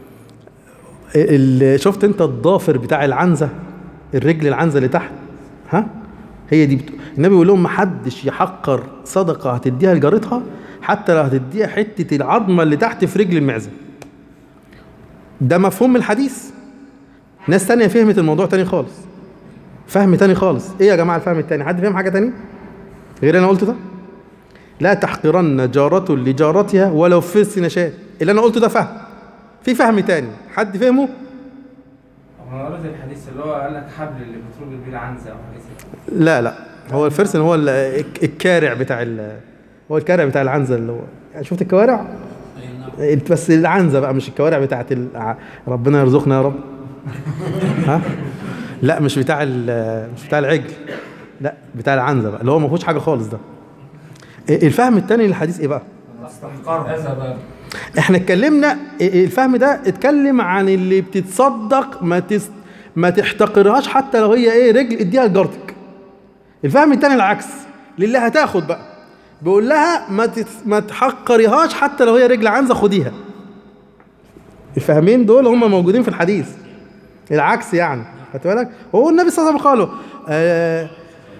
ال- شفت انت الضافر بتاع العنزه الرجل العنزه اللي تحت ها هي دي بت... النبي بيقول لهم محدش يحقر صدقه هتديها لجارتها حتى لو هتديها حته العظمه اللي تحت في رجل المعزه ده مفهوم من الحديث ناس تانية فهمت الموضوع تاني خالص فهم تاني خالص ايه يا جماعه الفهم التاني حد فهم حاجه تاني غير اللي انا قلته ده لا تحقرن جارة لجارتها ولو فرس نشاة اللي انا قلته ده فهم في فهم تاني حد فهمه انا قريت الحديث اللي هو قال لك حبل اللي بتربط بيه العنزه او حاجه زي كده لا لا هو الفرس هو ال- الك- الكارع بتاع ال هو الكارع بتاع العنزه اللي هو يعني شفت الكوارع بس العنزه بقى مش الكوارع بتاعت ال... ربنا يرزقنا يا رب ها لا مش بتاع ال... مش بتاع العجل لا بتاع العنزه بقى اللي هو ما فيهوش حاجه خالص ده الفهم التاني للحديث ايه بقى هذا باب احنا اتكلمنا الفهم ده اتكلم عن اللي بتتصدق ما تس ما تحتقرهاش حتى لو هي ايه رجل اديها لجارتك الفهم التاني العكس للي هتاخد بقى بيقول لها ما تت... ما تحقريهاش حتى لو هي رجل عنزه خديها الفهمين دول هم موجودين في الحديث العكس يعني خدت بالك هو النبي صلى الله عليه وسلم قالوا آه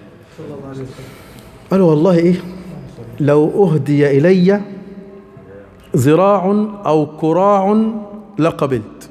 قالوا والله ايه لو اهدي الي ذراع او كراع لقبلت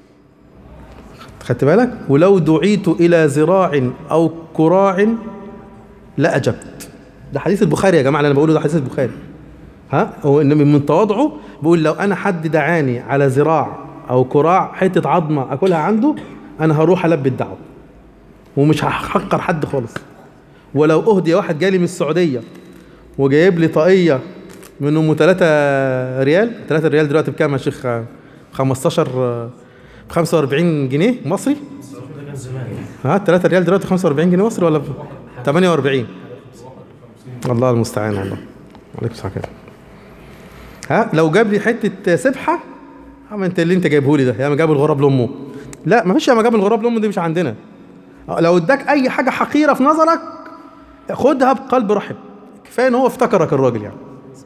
خدت بالك ولو دعيت الى ذراع او كراع لاجبت ده حديث البخاري يا جماعه اللي انا بقوله ده حديث البخاري ها هو النبي من تواضعه بيقول لو انا حد دعاني على ذراع او كراع حته عظمه اكلها عنده انا هروح البي الدعوه ومش هحقر حد خالص ولو اهدي واحد جالي من السعوديه وجايب لي طاقيه من ام 3 ريال 3 ريال دلوقتي بكام يا شيخ 15 ب 45 جنيه مصري ده كان زمان ها 3 ريال دلوقتي 45 جنيه مصري ولا ب 48 الله المستعان والله عليكم السلام كده ها لو جاب لي حته سبحه ما انت اللي انت جايبه لي ده يا ما جاب الغراب لامه لا ما فيش يا ما جاب الغراب لامه دي مش عندنا لو اداك اي حاجه حقيره في نظرك خدها بقلب رحب كفايه ان هو افتكرك الراجل يعني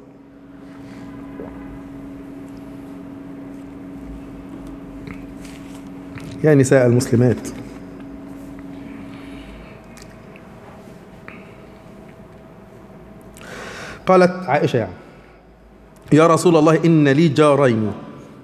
يا نساء المسلمات قالت عائشة يعني يا رسول الله إن لي جارين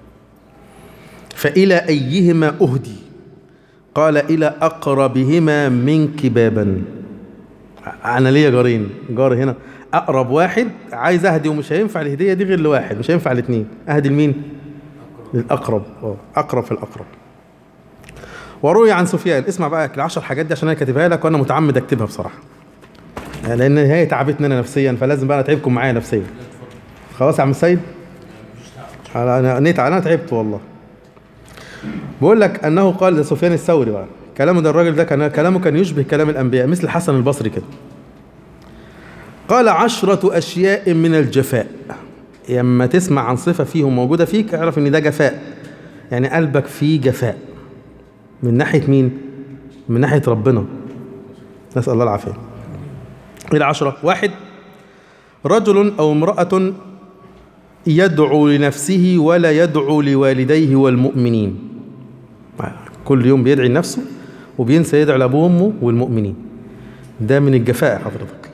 فإلى أيهما أهدي قال إلى أقربهما منك بابا أنا ليا جارين جار هنا أقرب واحد عايز أهدي ومش هينفع الهدية دي غير لواحد مش هينفع الاثنين أهدي لمين؟ للأقرب أه أقرب في الأقرب وروي عن سفيان اسمع بقى العشر حاجات دي عشان انا كاتبها لك وانا متعمد اكتبها بصراحه لان هي تعبتني انا نفسيا فلازم بقى اتعبكم معايا نفسيا خلاص يا عم السيد انا نيت انا تعبت والله بقول لك انه قال لسفيان الثوري بقى كلامه ده الراجل ده كان كلامه كان يشبه كلام الانبياء مثل الحسن البصري كده قال عشرة أشياء من الجفاء لما تسمع عن صفة فيهم موجودة فيك اعرف إن ده جفاء يعني قلبك فيه جفاء من ناحية مين؟ من ناحية ربنا نسأل الله العافية إلى عشرة واحد رجل أو امرأة يدعو لنفسه ولا يدعو لوالديه والمؤمنين كل يوم بيدعي لنفسه وبينسى يدعو لأبوه وأمه والمؤمنين ده من الجفاء حضرتك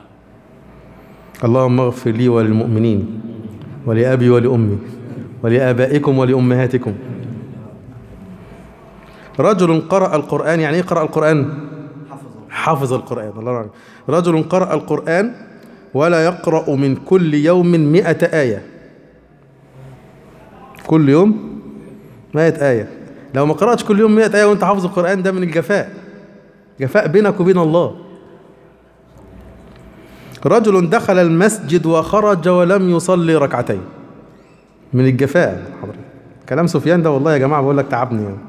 اللهم اغفر لي وللمؤمنين ولأبي ولأمي ولآبائكم ولأمهاتكم رجل قرأ القرآن يعني ايه قرأ القرآن حفظ القرآن الله يرحمه رجل قرأ القرآن ولا يقرأ من كل يوم مئة آية كل يوم مئة آية لو ما قرأتش كل يوم مئة آية وانت حافظ القرآن ده من الجفاء جفاء بينك وبين الله رجل دخل المسجد وخرج ولم يصلي ركعتين من الجفاء حضرتك كلام سفيان ده والله يا جماعة بقول لك تعبني يعني.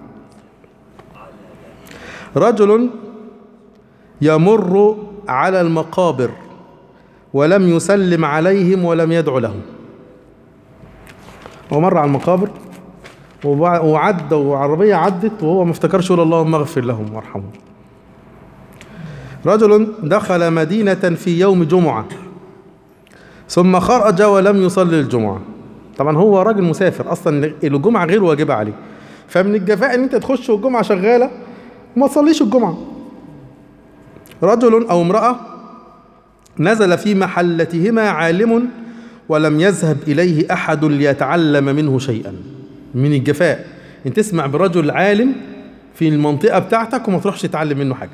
رجل يمر على المقابر ولم يسلم عليهم ولم يدعو لهم هو مر على المقابر وبع- وعدى وعربية عدت وهو ما افتكرش يقول اللهم اغفر لهم وارحمهم رجل دخل مدينة في يوم جمعة ثم خرج ولم يصلي الجمعة طبعا هو راجل مسافر اصلا الجمعة غير واجبة عليه فمن الجفاء ان انت تخش والجمعة شغالة وما تصليش الجمعة رجل او امرأة نزل في محلتهما عالم ولم يذهب إليه أحد ليتعلم منه شيئا من الجفاء انت تسمع برجل عالم في المنطقة بتاعتك وما تروحش تتعلم منه حاجة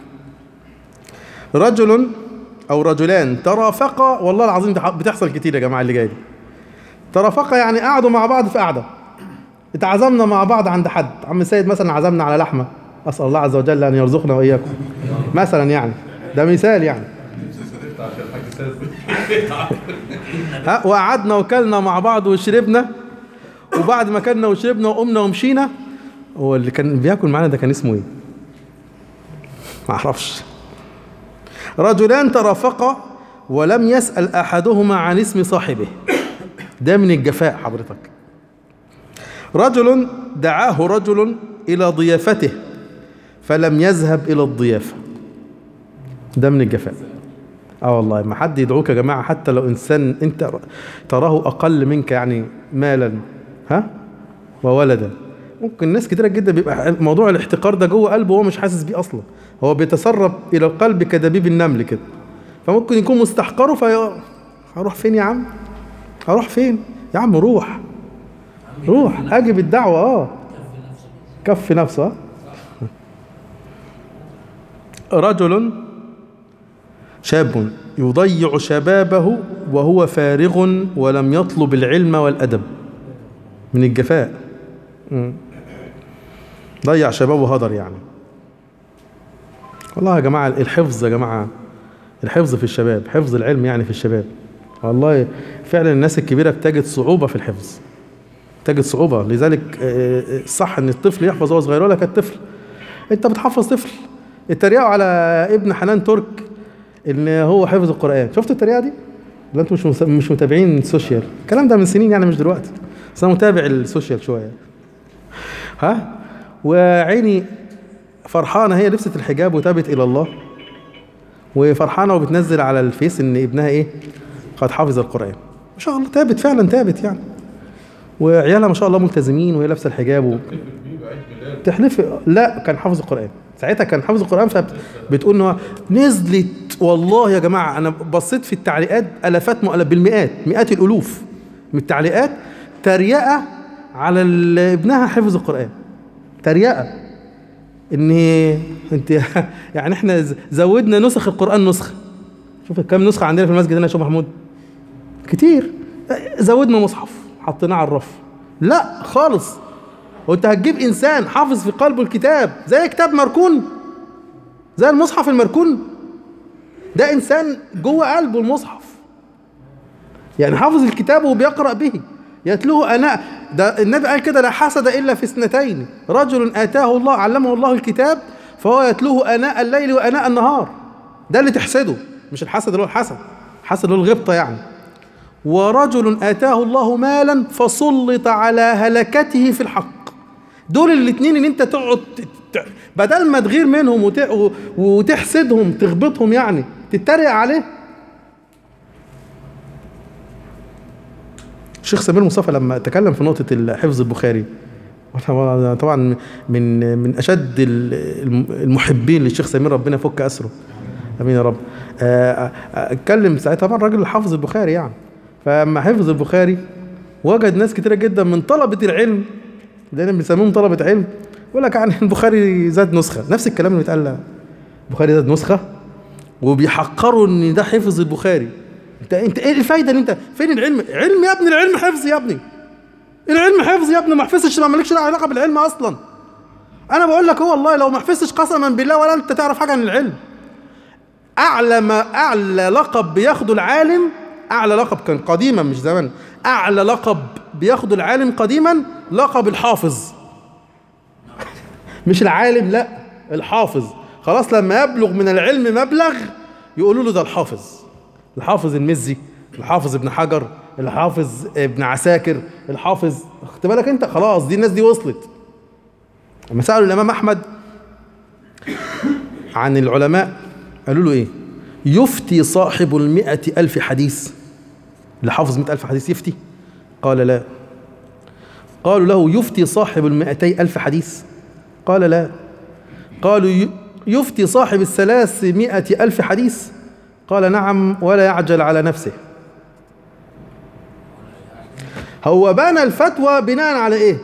رجل أو رجلان ترافقا والله العظيم ده بتحصل كتير يا جماعة اللي جاي دي ترافقا يعني قعدوا مع بعض في قعدة اتعزمنا مع بعض عند حد عم سيد مثلا عزمنا على لحمة أسأل الله عز وجل أن يرزقنا وإياكم مثلا يعني ده مثال يعني عشان الحاج سيد ها وقعدنا وكلنا مع بعض وشربنا وبعد ما كلنا وشربنا وقمنا ومشينا هو اللي كان بياكل معانا ده كان اسمه ايه؟ ما اعرفش رجلان ترافقا ولم يسأل احدهما عن اسم صاحبه ده من الجفاء حضرتك رجل دعاه رجل الى ضيافته فلم يذهب الى الضيافه ده من الجفاء اه والله ما حد يدعوك يا جماعه حتى لو انسان انت تراه اقل منك يعني مالا ها وولدا ممكن ناس كتيره جدا بيبقى موضوع الاحتقار ده جوه قلبه وهو مش حاسس بيه اصلا هو بيتسرب الى القلب كدبيب النمل كده فممكن يكون مستحقره في هروح فين يا عم هروح فين يا عم روح روح اجب الدعوه اه كف نفسه اه رجل شاب يضيع شبابه وهو فارغ ولم يطلب العلم والأدب من الجفاء مم. ضيع شبابه هدر يعني والله يا جماعة الحفظ يا جماعة الحفظ في الشباب حفظ العلم يعني في الشباب والله فعلا الناس الكبيرة بتجد صعوبة في الحفظ تجد صعوبة لذلك آه، آه، صح ان الطفل يحفظ وهو صغير ولا كالطفل انت بتحفظ طفل اتريقوا على ابن حنان ترك ان هو حفظ القران شفتوا الطريقه دي لا انتوا مش مس- مش متابعين السوشيال الكلام ده من سنين يعني مش دلوقتي بس انا متابع السوشيال شويه ها وعيني فرحانه هي لبست الحجاب وتابت الى الله وفرحانه وبتنزل على الفيس ان ابنها ايه قد حفظ القران ما شاء الله تابت فعلا تابت يعني وعيالها ما شاء الله ملتزمين وهي لابسه الحجاب و... تحتفل بيه بعيد ميلاد تحلف لا كان حافظ القرآن ساعتها كان حافظ القرآن فبتقول ان هو نزلت والله يا جماعة أنا بصيت في التعليقات ألفات مؤلف بالمئات مئات الألوف من التعليقات تريقة على ال- ابنها حفظ القرآن تريقة ان انت يعني احنا ز- زودنا نسخ القرآن نسخة شوف كم نسخة عندنا في المسجد هنا يا شيخ محمود كتير زودنا مصحف حطيناه على الرف لا خالص وانت هتجيب انسان حافظ في قلبه الكتاب زي كتاب مركون زي المصحف المركون ده انسان جوه قلبه المصحف يعني حافظ الكتاب وبيقرا به يتلوه اناء ده النبي قال كده لا حسد الا في اثنتين رجل اتاه الله علمه الله الكتاب فهو يتلوه اناء الليل واناء النهار ده اللي تحسده مش الحسد اللي هو الحسد الحسد اللي هو الغبطه يعني ورجل اتاه الله مالا فسلط على هلكته في الحق دول الاثنين ان انت تقعد ت- ت- بدل ما تغير منهم وت- و- وتحسدهم تغبطهم يعني تتريق عليه الشيخ سمير مصطفى لما تكلم في نقطة حفظ البخاري وأنا طبعا من من أشد ال- المحبين للشيخ سمير ربنا يفك أسره امين يا رب آه، آه، اتكلم ساعتها طبعا راجل حافظ البخاري يعني فلما حفظ البخاري وجد ناس كتيره جدا من طلبه العلم دايما بنسميهم طلبه علم يقول لك عن البخاري زاد نسخه نفس الكلام اللي بيتقال له. البخاري زاد نسخه وبيحقروا ان ده حفظ البخاري انت انت ايه الفايده ان انت فين العلم علم يا ابني العلم حفظ يا ابني العلم حفظ يا ابني ما حفظتش ما مالكش علاقه بالعلم اصلا انا بقول لك هو والله لو ما حفظتش قسما بالله ولا انت تعرف حاجه عن العلم اعلى ما اعلى لقب بياخده العالم اعلى لقب كان قديما مش زمان اعلى لقب بياخده العالم قديما لقب الحافظ مش العالم لا الحافظ خلاص لما يبلغ من العلم مبلغ يقولوا له ده الحافظ الحافظ المزي الحافظ ابن حجر الحافظ ابن عساكر الحافظ خد بالك انت خلاص دي الناس دي وصلت لما سالوا الامام احمد عن العلماء قالوا له ايه يفتي صاحب المئة ألف حديث اللي حافظ مئة ألف حديث يفتي قال لا قالوا له يفتي صاحب المئتي ألف حديث قال لا قالوا ي- يفتي صاحب الثلاثمائة ألف حديث قال نعم ولا يعجل على نفسه هو بنى الفتوى بناء على ايه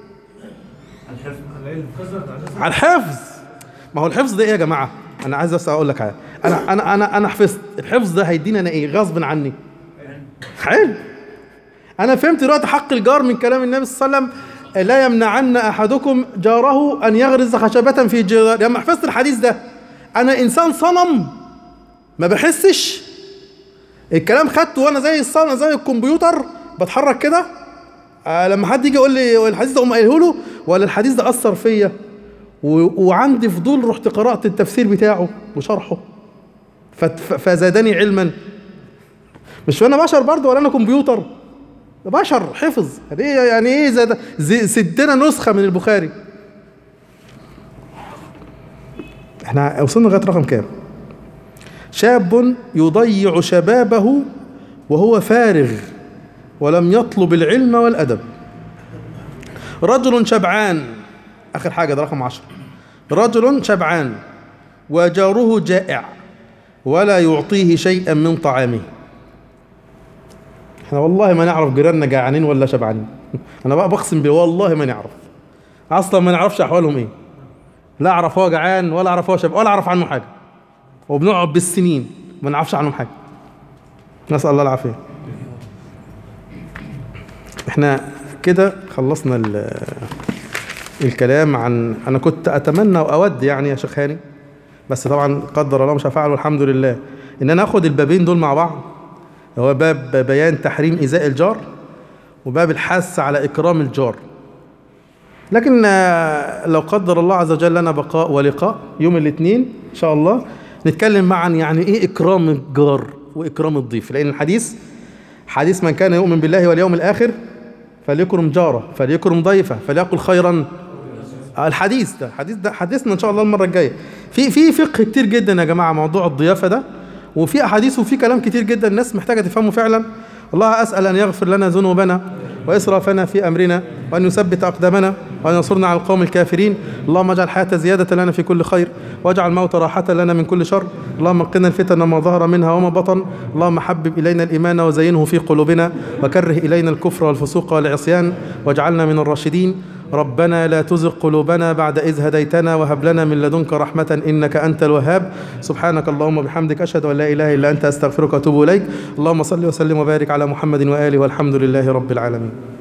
على الحفظ ما هو الحفظ ده ايه يا جماعه انا عايز بس اقول لك حاجه انا انا انا انا حفظت الحفظ ده هيديني انا ايه غصب عني حلو انا فهمت دلوقتي حق الجار من كلام النبي صلى الله عليه وسلم لا يمنعن احدكم جاره ان يغرز خشبه في جدار لما حفظت الحديث ده انا انسان صنم ما بحسش الكلام خدته وانا زي الصنم زي الكمبيوتر بتحرك كده آه لما حد يجي يقول لي الحديث ده اقوم قايله له ولا الحديث ده اثر فيا و- وعندي فضول رحت قرات التفسير بتاعه وشرحه فت- ف- فزادني علما مش انا بشر برضه ولا انا كمبيوتر ده بشر حفظ يعني ايه يعني ايه زاد زي- سدنا نسخه من البخاري احنا وصلنا لغايه رقم كام شاب يضيع شبابه وهو فارغ ولم يطلب العلم والادب رجل شبعان اخر حاجه ده رقم عشرة رجل شبعان وجاره جائع ولا يعطيه شيئا من طعامه احنا والله ما نعرف جيراننا جعانين ولا شبعانين انا بقى بقسم بالله والله ما نعرف اصلا ما نعرفش احوالهم ايه لا اعرف هو جعان ولا اعرف هو شبعان ولا اعرف عنه حاجه وبنقعد بالسنين ما نعرفش عنهم حاجه نسال الله العافيه احنا كده خلصنا ال- الكلام عن انا كنت اتمنى واود يعني يا شيخ هاني بس طبعا قدر الله مش هفعله الحمد لله ان انا اخد البابين دول مع بعض هو باب بيان تحريم ايذاء الجار وباب الحث على اكرام الجار لكن آه، لو قدر الله عز وجل لنا بقاء ولقاء يوم الاثنين ان شاء الله نتكلم معا يعني ايه اكرام الجار واكرام الضيف لان الحديث حديث من كان يؤمن بالله واليوم الاخر فليكرم جاره فليكرم ضيفه فليقل خيرا آه، الحديث ده الحديث ده حديثنا ان شاء الله المره الجايه في في فقه كتير جدا يا جماعه موضوع الضيافه ده وفي احاديث وفي كلام كتير جدا الناس محتاجه تفهمه فعلا الله اسال ان يغفر لنا ذنوبنا واسرافنا في امرنا وان يثبت اقدامنا وان ينصرنا على القوم الكافرين اللهم اجعل الحياه زياده لنا في كل خير واجعل الموت راحه لنا من كل شر اللهم قنا الفتن ما ظهر منها وما بطن اللهم حبب الينا الايمان وزينه في قلوبنا وكره الينا الكفر والفسوق والعصيان واجعلنا من الراشدين ربنا لا تزغ قلوبنا بعد إذ هديتنا وهب لنا من لدنك رحمة إنك أنت الوهاب سبحانك اللهم وبحمدك أشهد أن لا إله إلا أنت أستغفرك وأتوب إليك اللهم صل وسلم وبارك على محمد وآله والحمد لله رب العالمين